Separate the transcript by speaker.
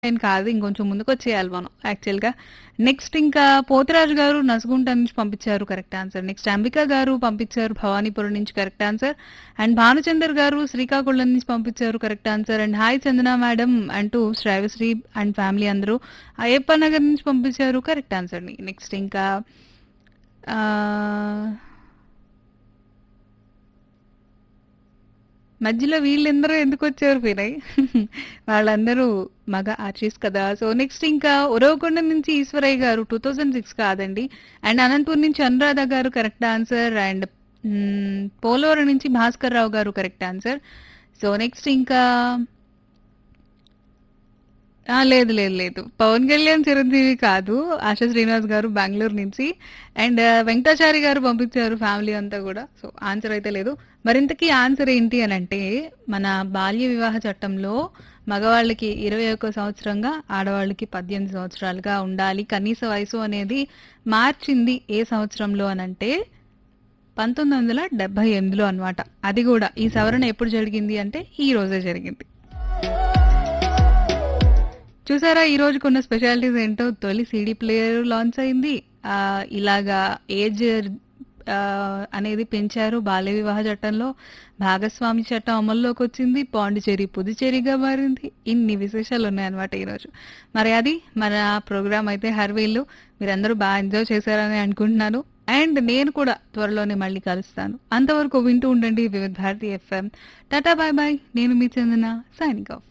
Speaker 1: ఏం కాదు ఇంకొంచెం ముందుకొచ్చేయాలి మనం యాక్చువల్‌గా. నెక్స్ట్ ఇంకా పోతురాజు గారు నసుగుంట నుంచి పంపించారు కరెక్ట్ ఆన్సర్. నెక్స్ట్ అంబిక గారు పంపించారు భవానీపురం నుంచి కరెక్ట్ ఆన్సర్. అండ్ భానుచందర్ గారు శ్రీకాకుళం నుంచి పంపించారు correct answer. And hi Chandana madam అంటూ శ్రావ్యశ్రీ అండ్ ఫ్యామిలీ అందరూ అయ్యప్ప నగర్ నుంచి పంపించారు కరెక్ట్ ఆన్సర్‌ని. నెక్స్ట్ ఇంకా ఆహ్ మధ్యలో వీళ్ళందరూ ఎందుకొచ్చారు వినయ్? వాళ్ళందరూ మగ ఆర్టిస్ట్ కదా! సో నెక్స్ట్ ఇంకా ఉరవకొండ నుంచి ఈశ్వరయ్య గారు 2006 కాదండి. అండ్ అనంతపూర్ నుంచి అనురాధ గారు కరెక్ట్ ఆన్సర్. అండ్ హ్మ్, పోలవరం నుంచి భాస్కర్ రావు గారు కరెక్ట్ ఆన్సర్. సో నెక్స్ట్ ఇంకా ఆ! లేదు, లేదు, లేదు. పవన్ కళ్యాణ్, చిరంజీవి కాదు. ఆశా శ్రీనివాస్ గారు బెంగుళూరు నుంచి. అండ్ వెంకటాచారి గారు పంపించారు ఫ్యామిలీ అంతా గూడా. సో ఆన్సర్ అయితే లేదు. మరింతకీ ఆన్సర్ ఏంటి అనంటే మన బాల్య వివాహ చట్టంలో మగవాళ్ళకి 21 సంవత్సరంగా, ఆడవాళ్ళకి 18 సంవత్సరాలుగా ఉండాలి. కనీస వయసు అనేది మార్చింది ఏ సంవత్సరంలో అనంటే 1978లో అన్నమాట. అది గూడా ఈ సవరణ ఎప్పుడు జరిగింది అంటే ఈ రోజే జరిగింది. చూసారా ఈ రోజుకున్న స్పెషాలిటీస్ ఏంటో? తొలి సీడీ ప్లేయర్ లాంచ్ అయింది. ఆహ్, ఇలాగా ఏజ్ ఆహ్, అనేది పెంచారు బాల్య వివాహ చట్టంలో. భాగస్వామి చట్టం అమల్లోకొచ్చింది. పాండిచ్చేరి పుదుచ్చేరిగా మారింది. ఇన్ని విశేషాలు ఉన్నాయన్నమాట ఈరోజు. మరి అది మన ప్రోగ్రామ్ అయితే హర్వీల్లు. మీరందరూ బా ఎంజాయ్ చేశారని అనుకుంటున్నాను. అండ్ నేను కూడా త్వరలోనే మళ్ళీ కలుస్తాను. అంతవరకు వింటూ ఉండండి Vividh Bharati FM. Tata bye bye. నేను మీ చందన సైనింగ్ ఆఫ్.